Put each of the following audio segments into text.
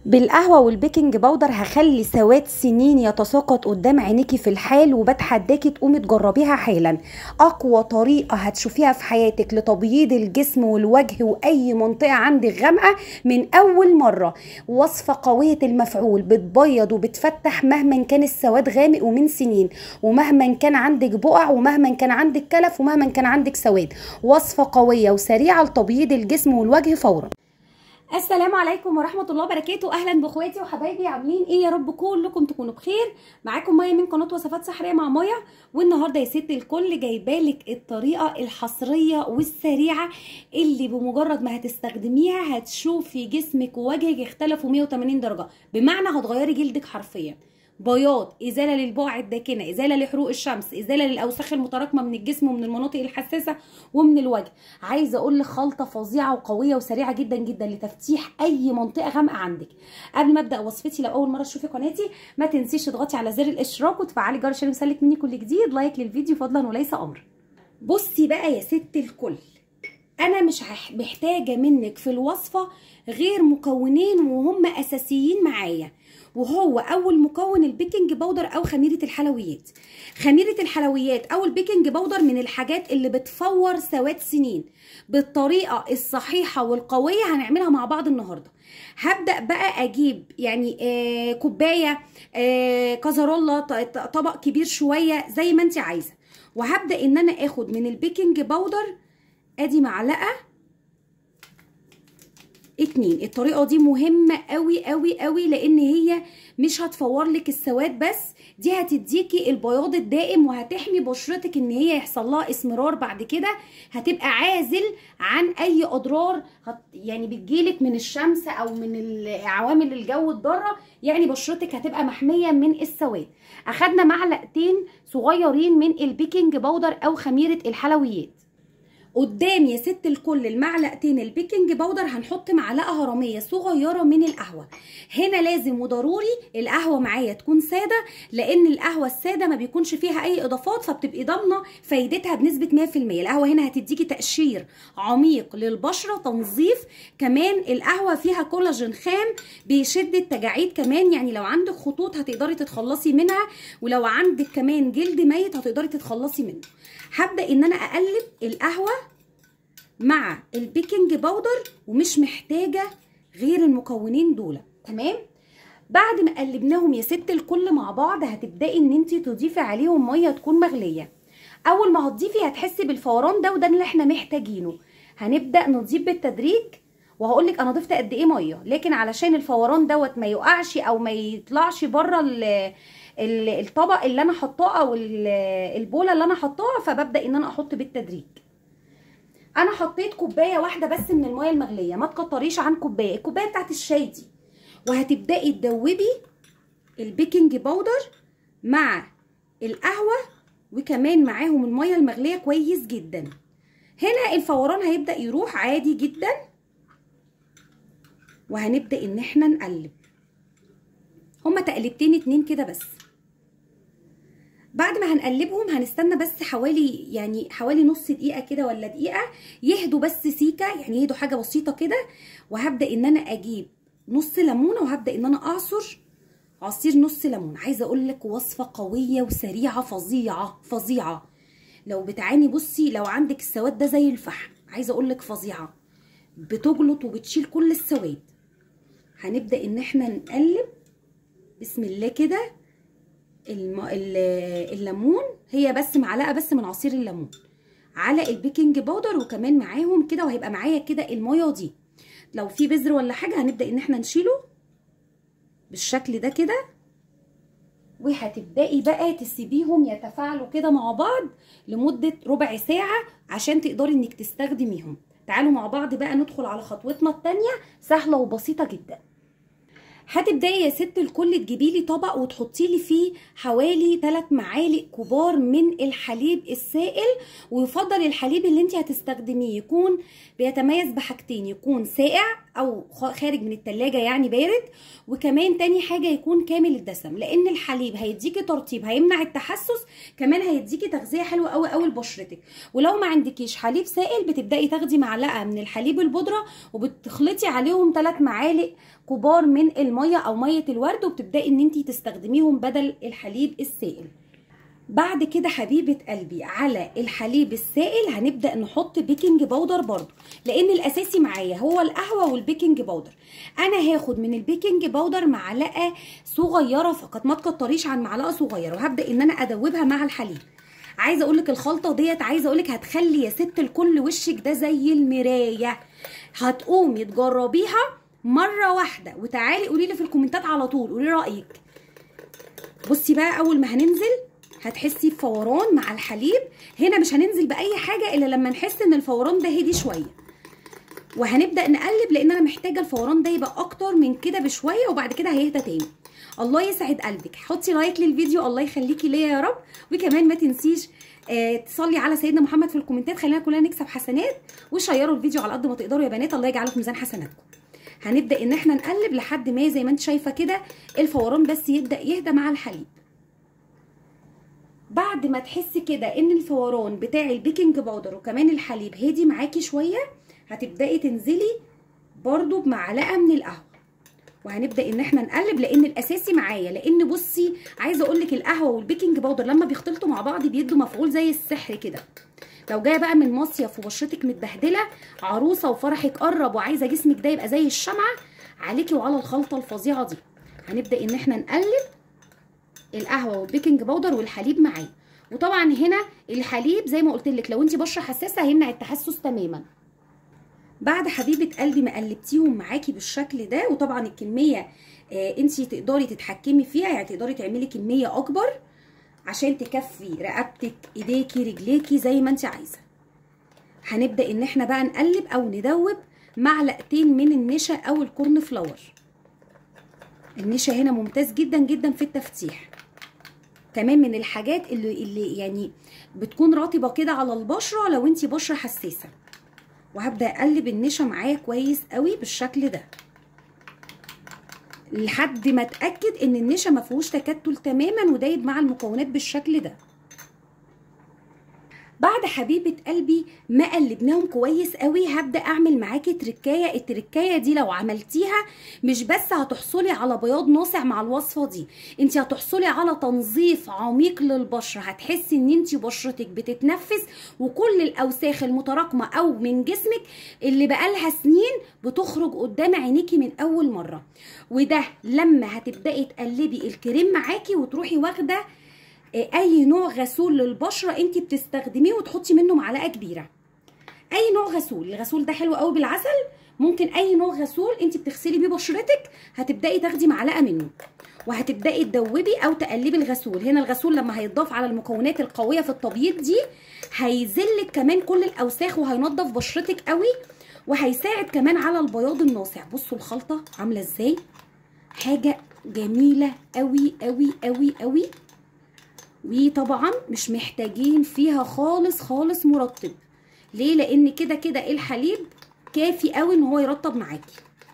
بالقهوة والبيكنج باودر هخلي سواد سنين يتساقط قدام عينيكي في الحال وبتحداكي تقومي تجربيها حالا اقوى طريقة هتشوفيها في حياتك لتبييض الجسم والوجه واي منطقة عندك غامقة من اول مرة وصفة قوية المفعول بتبيض وبتفتح مهما كان السواد غامق ومن سنين ومهما كان عندك بقع ومهما كان عندك كلف ومهما كان عندك سواد وصفة قوية وسريعة لتبييض الجسم والوجه فورا السلام عليكم ورحمة الله وبركاته أهلا بإخواتي وحبايبي عاملين إيه يا رب كلكم تكونوا بخير معاكم مية من قناة وصفات سحرية مع مية والنهاردة يا ست الكل جايبالك الطريقة الحصرية والسريعة اللي بمجرد ما هتستخدميها هتشوفي جسمك ووجهك اختلفوا 180 درجة بمعنى هتغيري جلدك حرفيا بياض ازاله للبقع الداكنه ازاله لحروق الشمس ازاله للاوساخ المتراكمه من الجسم ومن المناطق الحساسه ومن الوجه عايزه اقول لك خلطه فظيعه وقويه وسريعه جدا جدا لتفتيح اي منطقه غامقه عندك قبل ما ابدا وصفتي لو اول مره تشوفي قناتي ما تنسيش تضغطي على زر الاشتراك وتفعلي الجرس عشان يوصلك مني كل جديد لايك للفيديو فضلا وليس امر بصي بقى يا ست الكل انا مش محتاجه منك في الوصفه غير مكونين وهم اساسيين معايا وهو اول مكون البيكنج باودر او خميره الحلويات خميره الحلويات او البيكنج باودر من الحاجات اللي بتفور سواد سنين بالطريقه الصحيحه والقويه هنعملها مع بعض النهارده هبدا بقى اجيب يعني آه كوبايه آه كازارولا طبق كبير شويه زي ما انت عايزه وهبدا ان انا اخد من البيكنج باودر ادي معلقه اتنين الطريقه دي مهمه قوي قوي قوي لان هي مش هتفور لك السواد بس دي هتديكي البياض الدائم وهتحمي بشرتك ان هي يحصل لها اسمرار بعد كده هتبقى عازل عن اي اضرار هت يعني بتجيلك من الشمس او من عوامل الجو الضاره يعني بشرتك هتبقى محميه من السواد اخدنا معلقتين صغيرين من البيكنج باودر او خميره الحلويات قدام يا ست الكل المعلقتين البيكنج باودر هنحط معلقه هرميه صغيره من القهوه هنا لازم وضروري القهوه معايا تكون ساده لان القهوه الساده ما بيكونش فيها اي اضافات فبتبقي ضامنه فايدتها بنسبه 100% القهوه هنا هتديكي تقشير عميق للبشره تنظيف كمان القهوه فيها كولاجين خام بيشد التجاعيد كمان يعني لو عندك خطوط هتقدري تتخلصي منها ولو عندك كمان جلد ميت هتقدري تتخلصي منه هبدا ان انا اقلب القهوه مع البيكنج باودر ومش محتاجه غير المكونين دول تمام بعد ما قلبناهم يا ست الكل مع بعض هتبداي ان انت تضيفي عليهم ميه تكون مغليه اول ما هتضيفي هتحسي بالفوران ده وده اللي احنا محتاجينه هنبدا نضيف بالتدريج وهقول لك انا ضفت قد ايه ميه لكن علشان الفوران دوت ما يقعش او ما يطلعش بره الطبق اللي انا حطاه او البوله اللي انا حطاها فببدا ان انا احط بالتدريج انا حطيت كوبايه واحده بس من الميه المغليه ما تكتريش عن كوبايه الكوبايه بتاعت الشاي دي وهتبداي تدوبي البيكنج باودر مع القهوه وكمان معاهم الميه المغليه كويس جدا هنا الفوران هيبدا يروح عادي جدا وهنبدا ان احنا نقلب هما تقلبتين اتنين كده بس بعد ما هنقلبهم هنستنى بس حوالي يعني حوالي نص دقيقه كده ولا دقيقه يهدوا بس سيكه يعني يهدوا حاجه بسيطه كده وهبدا ان انا اجيب نص ليمونه وهبدا ان انا اعصر عصير نص ليمون عايزه اقول لك وصفه قويه وسريعه فظيعه فظيعه لو بتعاني بصي لو عندك السواد ده زي الفحم عايزه اقول لك فظيعه بتجلط وبتشيل كل السواد هنبدا ان احنا نقلب بسم الله كده الم... الليمون هي بس معلقه بس من عصير الليمون على البيكنج باودر وكمان معاهم كده وهيبقى معايا كده الميه دي لو في بذر ولا حاجه هنبدا ان احنا نشيله بالشكل ده كده وهتبداي بقى تسيبيهم يتفاعلوا كده مع بعض لمده ربع ساعه عشان تقدري انك تستخدميهم تعالوا مع بعض بقى ندخل على خطوتنا التانية سهله وبسيطه جدا هتبداي يا ست الكل تجيبي لي طبق وتحطي لي فيه حوالي 3 معالق كبار من الحليب السائل ويفضل الحليب اللي انت هتستخدميه يكون بيتميز بحاجتين يكون ساقع او خارج من التلاجة يعني بارد وكمان تاني حاجة يكون كامل الدسم لان الحليب هيديكي ترطيب هيمنع التحسس كمان هيديكي تغذية حلوة قوي قوي لبشرتك ولو ما عندكيش حليب سائل بتبدأي تاخدي معلقة من الحليب البودرة وبتخلطي عليهم 3 معالق كبار من المية او مية الورد وبتبدأي ان انتي تستخدميهم بدل الحليب السائل بعد كده حبيبه قلبي على الحليب السائل هنبدا نحط بيكنج باودر برضو لان الاساسي معايا هو القهوه والبيكنج باودر انا هاخد من البيكنج باودر معلقه صغيره فقط ما تكتريش عن معلقه صغيره وهبدا ان انا ادوبها مع الحليب عايزه اقول لك الخلطه ديت عايزه اقول لك هتخلي يا ست الكل وشك ده زي المرايه هتقومي تجربيها مره واحده وتعالي قولي لي في الكومنتات على طول قولي رايك بصي بقى اول ما هننزل هتحسي بفوران مع الحليب هنا مش هننزل باي حاجه الا لما نحس ان الفوران ده هدي شويه وهنبدا نقلب لان انا محتاجه الفوران ده يبقى اكتر من كده بشويه وبعد كده هيهدى تاني الله يسعد قلبك حطي لايك للفيديو الله يخليكي ليا يا رب وكمان ما تنسيش آه تصلي على سيدنا محمد في الكومنتات خلينا كلنا نكسب حسنات وشيروا الفيديو على قد ما تقدروا يا بنات الله يجعله في ميزان حسناتكم هنبدا ان احنا نقلب لحد ما زي ما انت شايفه كده الفوران بس يبدا يهدى مع الحليب بعد ما تحسي كده ان الفوران بتاع البيكنج باودر وكمان الحليب هادي معاكي شويه هتبداي تنزلي برضو بمعلقه من القهوه وهنبدا ان احنا نقلب لان الاساسي معايا لان بصي عايزه اقول لك القهوه والبيكنج باودر لما بيختلطوا مع بعض بيدوا مفعول زي السحر كده لو جايه بقى من مصيف وبشرتك متبهدله عروسه وفرحك قرب وعايزه جسمك ده يبقى زي الشمعه عليكي وعلى الخلطه الفظيعه دي هنبدا ان احنا نقلب القهوه والبيكنج باودر والحليب معايا وطبعا هنا الحليب زي ما قلت لك لو انت بشره حساسه هيمنع التحسس تماما بعد حبيبه قلبي ما قلبتيهم معاكي بالشكل ده وطبعا الكميه آه انت تقدري تتحكمي فيها يعني تقدري تعملي كميه اكبر عشان تكفي رقبتك ايديكي رجليكي زي ما انت عايزه هنبدا ان احنا بقى نقلب او ندوب معلقتين من النشا او الكورن فلاور النشا هنا ممتاز جدا جدا في التفتيح كمان من الحاجات اللي, اللي يعني بتكون رطبه كده على البشره لو انت بشره حساسه وهبدا اقلب النشا معايا كويس قوي بالشكل ده لحد ما اتاكد ان النشا ما فيهوش تكتل تماما ودايب مع المكونات بالشكل ده بعد حبيبه قلبي ما قلبناهم كويس قوي هبدا اعمل معاكي تركايه التركايه دي لو عملتيها مش بس هتحصلي على بياض ناصع مع الوصفه دي انت هتحصلي على تنظيف عميق للبشره هتحسي ان انت بشرتك بتتنفس وكل الاوساخ المتراكمه او من جسمك اللي بقالها سنين بتخرج قدام عينيكي من اول مره وده لما هتبداي تقلبي الكريم معاكي وتروحي واخده اي نوع غسول للبشره انت بتستخدميه وتحطي منه معلقه كبيره اي نوع غسول الغسول ده حلو قوي بالعسل ممكن اي نوع غسول انت بتغسلي بيه بشرتك هتبداي تاخدي معلقه منه وهتبداي تدوبي او تقلبي الغسول هنا الغسول لما هيتضاف على المكونات القويه في التبييض دي هيزلك كمان كل الاوساخ وهينضف بشرتك قوي وهيساعد كمان على البياض الناصع بصوا الخلطه عامله ازاي حاجه جميله قوي قوي قوي قوي وطبعا مش محتاجين فيها خالص خالص مرطب ليه لان كده كده الحليب كافي قوي ان هو يرطب معاكي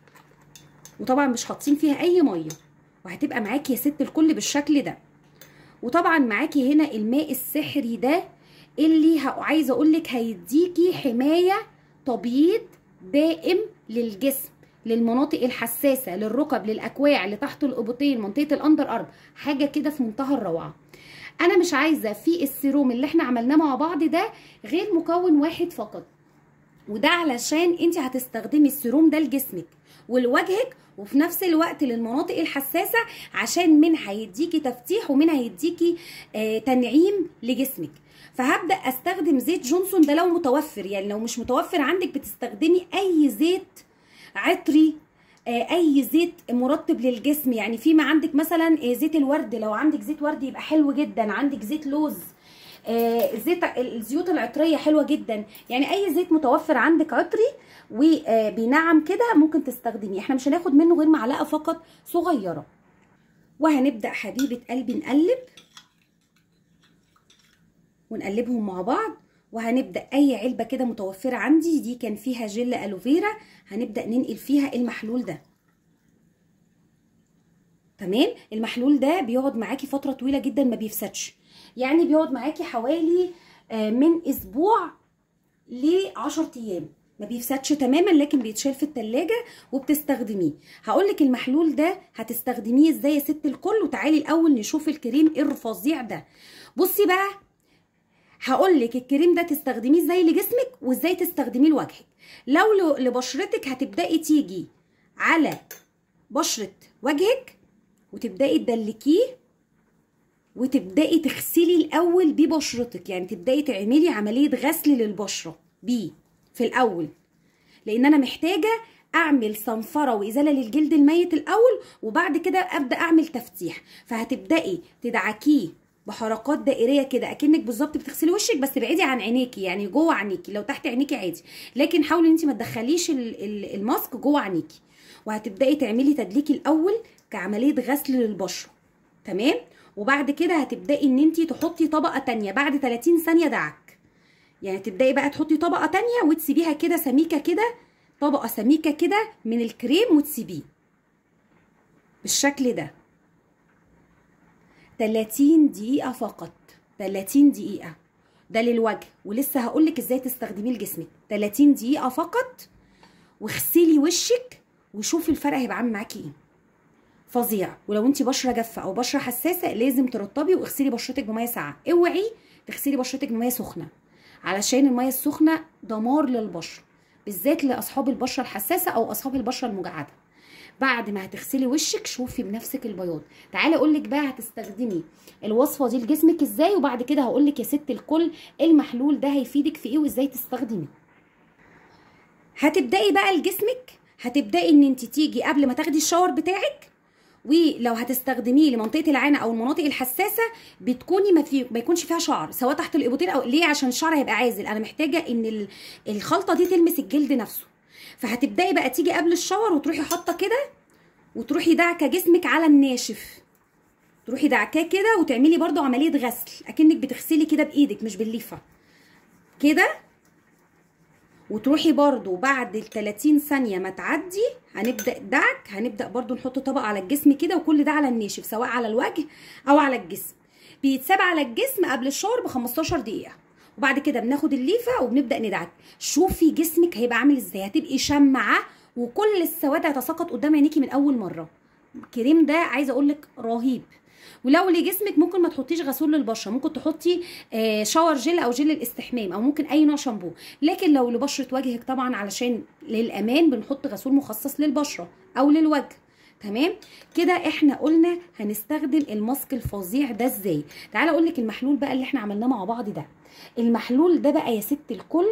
وطبعا مش حاطين فيها اي ميه وهتبقى معاكي يا ست الكل بالشكل ده وطبعا معاكي هنا الماء السحري ده اللي عايزه اقول لك هيديكي حمايه تبييض دائم للجسم للمناطق الحساسه للركب للاكواع اللي تحت الابطين منطقه الاندر ارم حاجه كده في منتهى الروعه انا مش عايزه في السيروم اللي احنا عملناه مع بعض ده غير مكون واحد فقط وده علشان انت هتستخدمي السيروم ده لجسمك ولوجهك وفي نفس الوقت للمناطق الحساسه عشان من هيديكي تفتيح ومن هيديكي آه تنعيم لجسمك فهبدا استخدم زيت جونسون ده لو متوفر يعني لو مش متوفر عندك بتستخدمي اي زيت عطري اي زيت مرطب للجسم يعني فيما عندك مثلا زيت الورد لو عندك زيت ورد يبقى حلو جدا عندك زيت لوز زيت الزيوت العطريه حلوه جدا يعني اي زيت متوفر عندك عطري وبينعم كده ممكن تستخدميه احنا مش هناخد منه غير معلقه فقط صغيره وهنبدا حبيبه قلبي نقلب ونقلبهم مع بعض وهنبدا اي علبه كده متوفره عندي دي كان فيها جل الوفيرا هنبدا ننقل فيها المحلول ده تمام المحلول ده بيقعد معاكي فتره طويله جدا ما بيفسدش يعني بيقعد معاكي حوالي آه، من اسبوع ل 10 ايام ما بيفسدش تماما لكن بيتشال في التلاجة وبتستخدميه هقولك المحلول ده هتستخدميه ازاي يا ست الكل وتعالي الاول نشوف الكريم الفظيع ده بصي بقى هقولك الكريم ده تستخدميه ازاي لجسمك وازاي تستخدميه لوجهك لو لبشرتك هتبداي تيجي على بشره وجهك وتبداي تدلكيه وتبداي تغسلي الاول بيه بشرتك يعني تبداي تعملي عمليه غسل للبشره بيه في الاول لان انا محتاجه اعمل صنفره وازاله للجلد الميت الاول وبعد كده ابدا اعمل تفتيح فهتبداي تدعكيه بحركات دائريه كده اكنك بالظبط بتغسلي وشك بس بعيدي عن عينيكي يعني جوه عينيكي لو تحت عينيكي عادي لكن حاولي انت ما تدخليش الماسك جوه عينيكي وهتبداي تعملي تدليكي الاول كعمليه غسل للبشره تمام وبعد كده هتبداي ان انت تحطي طبقه تانية بعد 30 ثانيه دعك يعني تبداي بقى تحطي طبقه تانية وتسيبيها كده سميكه كده طبقه سميكه كده من الكريم وتسيبيه بالشكل ده 30 دقيقه فقط 30 دقيقه ده للوجه ولسه هقولك ازاي تستخدميه لجسمك 30 دقيقه فقط واغسلي وشك وشوفي الفرق هيبقى عامل معاكي ايه فظيع ولو انت بشره جافه او بشره حساسه لازم ترطبي واغسلي بشرتك بميه ساقعه اوعي تغسلي بشرتك بميه سخنه علشان الميه السخنه دمار للبشره بالذات لاصحاب البشره الحساسه او اصحاب البشره المجعده بعد ما هتغسلي وشك شوفي بنفسك البياض تعالي اقول لك بقى هتستخدمي الوصفه دي لجسمك ازاي وبعد كده هقول لك يا ست الكل المحلول ده هيفيدك في ايه وازاي تستخدميه هتبداي بقى لجسمك هتبداي ان انت تيجي قبل ما تاخدي الشاور بتاعك ولو هتستخدميه لمنطقه العانه او المناطق الحساسه بتكوني ما في ما يكونش فيها شعر سواء تحت الابوتين او ليه عشان الشعر هيبقى عازل انا محتاجه ان الخلطه دي تلمس الجلد نفسه فهتبداي بقى تيجي قبل الشاور وتروحي حاطه كده وتروحي دعكه جسمك على الناشف تروحي دعكاه كده وتعملي برده عمليه غسل اكنك بتغسلي كده بايدك مش بالليفه كده وتروحي برضو بعد ال 30 ثانيه ما تعدي هنبدا دعك هنبدا برضو نحط طبق على الجسم كده وكل ده على الناشف سواء على الوجه او على الجسم بيتساب على الجسم قبل الشاور ب 15 دقيقه وبعد كده بناخد الليفه وبنبدا ندعك شوفي جسمك هيبقى عامل ازاي هتبقي شمعه وكل السواد هيتساقط قدام عينيكي من اول مره الكريم ده عايزه اقول لك رهيب ولو لجسمك ممكن ما تحطيش غسول للبشره ممكن تحطي آه شاور جل او جل الاستحمام او ممكن اي نوع شامبو لكن لو لبشره وجهك طبعا علشان للامان بنحط غسول مخصص للبشره او للوجه تمام كده احنا قلنا هنستخدم الماسك الفظيع ده ازاي تعالى اقول لك المحلول بقى اللي احنا عملناه مع بعض ده المحلول ده بقى يا ست الكل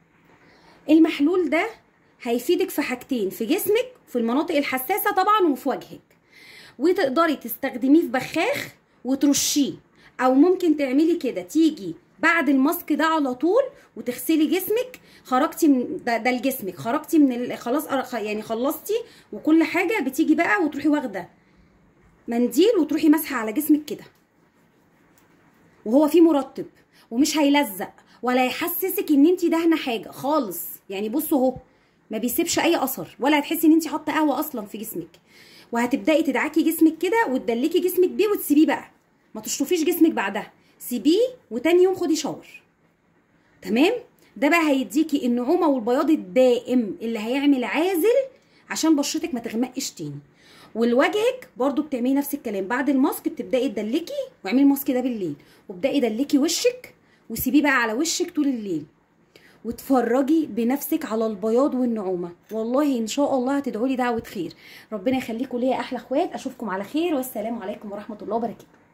المحلول ده هيفيدك في حاجتين في جسمك في المناطق الحساسه طبعا وفي وجهك وتقدري تستخدميه في بخاخ وترشيه او ممكن تعملي كده تيجي بعد الماسك ده على طول وتغسلي جسمك خرجتي من ده, ده لجسمك خرجتي من خلاص يعني خلصتي وكل حاجه بتيجي بقى وتروحي واخده منديل وتروحي ماسحه على جسمك كده وهو فيه مرطب ومش هيلزق ولا يحسسك ان انت دهنه حاجه خالص يعني بصوا اهو ما بيسيبش اي اثر ولا هتحسي ان انت حاطه قهوه اصلا في جسمك وهتبداي تدعكي جسمك كده وتدلكي جسمك بيه وتسيبيه بقى ما تشطفيش جسمك بعدها سيبيه وتاني يوم خدي شاور تمام ده بقى هيديكي النعومه والبياض الدائم اللي هيعمل عازل عشان بشرتك ما تغمقش تاني ولوجهك برضو بتعملي نفس الكلام بعد الماسك بتبداي تدلكي واعملي الماسك ده بالليل وابداي دلكي وشك وسيبيه بقى على وشك طول الليل وتفرجي بنفسك على البياض والنعومه والله ان شاء الله هتدعوا لي دعوه خير ربنا يخليكم ليا احلى اخوات اشوفكم على خير والسلام عليكم ورحمه الله وبركاته